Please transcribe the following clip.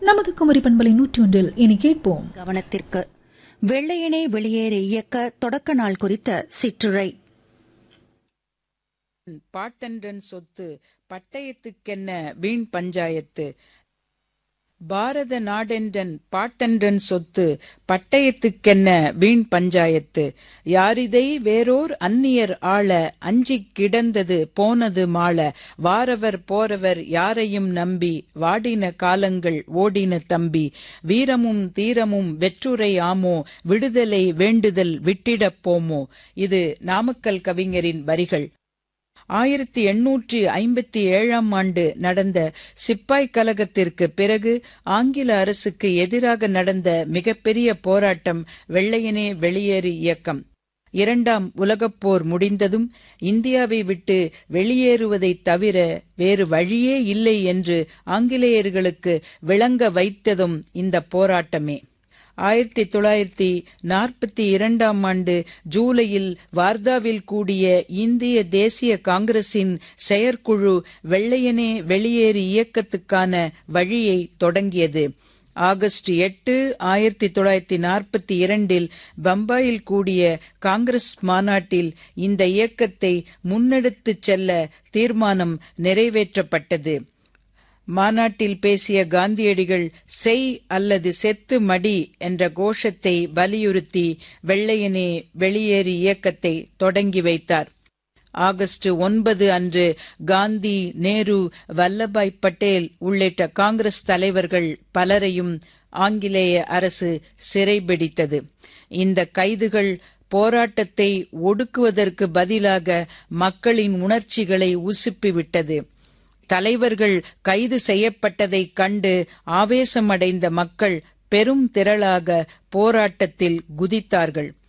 நமது குமரி பண்பலை நூற்றி ஒன்றில் இனி கேட்போம் கவனத்திற்கு வெள்ளையனே வெளியேறு இயக்க தொடக்க நாள் குறித்த சிற்றுரை பாட்டன்றன் சொத்து பட்டயத்துக்கென்ன வீண் பஞ்சாயத்து பாரத நாடென்றன் பாட்டன்றன் சொத்து பட்டயத்துக்கென்ன வீண் பஞ்சாயத்து யாரிதை வேறோர் அந்நியர் ஆள அஞ்சிக் கிடந்தது போனது மாள வாரவர் போறவர் யாரையும் நம்பி வாடின காலங்கள் ஓடின தம்பி வீரமும் தீரமும் வெற்றுரை ஆமோ விடுதலை வேண்டுதல் விட்டிடப் போமோ இது நாமக்கல் கவிஞரின் வரிகள் ஆயிரத்தி எண்ணூற்றி ஐம்பத்தி ஏழாம் ஆண்டு நடந்த சிப்பாய் கலகத்திற்கு பிறகு ஆங்கில அரசுக்கு எதிராக நடந்த மிகப்பெரிய போராட்டம் வெள்ளையனே வெளியேறு இயக்கம் இரண்டாம் உலகப் போர் முடிந்ததும் இந்தியாவை விட்டு வெளியேறுவதைத் தவிர வேறு வழியே இல்லை என்று ஆங்கிலேயர்களுக்கு விளங்க வைத்ததும் இந்த போராட்டமே ஆயிரத்தி தொள்ளாயிரத்தி நாற்பத்தி இரண்டாம் ஆண்டு ஜூலையில் வார்தாவில் கூடிய இந்திய தேசிய காங்கிரசின் செயற்குழு வெள்ளையனே வெளியேறு இயக்கத்துக்கான வழியை தொடங்கியது ஆகஸ்ட் எட்டு ஆயிரத்தி தொள்ளாயிரத்தி நாற்பத்தி இரண்டில் பம்பாயில் கூடிய காங்கிரஸ் மாநாட்டில் இந்த இயக்கத்தை முன்னெடுத்துச் செல்ல தீர்மானம் நிறைவேற்றப்பட்டது மாநாட்டில் பேசிய காந்தியடிகள் செய் அல்லது செத்து மடி என்ற கோஷத்தை வலியுறுத்தி வெள்ளையனே வெளியேறு இயக்கத்தை தொடங்கி வைத்தார் ஆகஸ்ட் ஒன்பது அன்று காந்தி நேரு வல்லபாய் பட்டேல் உள்ளிட்ட காங்கிரஸ் தலைவர்கள் பலரையும் ஆங்கிலேய அரசு சிறைபிடித்தது இந்த கைதுகள் போராட்டத்தை ஒடுக்குவதற்கு பதிலாக மக்களின் உணர்ச்சிகளை உசுப்பிவிட்டது தலைவர்கள் கைது செய்யப்பட்டதைக் கண்டு ஆவேசமடைந்த மக்கள் பெரும் திரளாக போராட்டத்தில் குதித்தார்கள்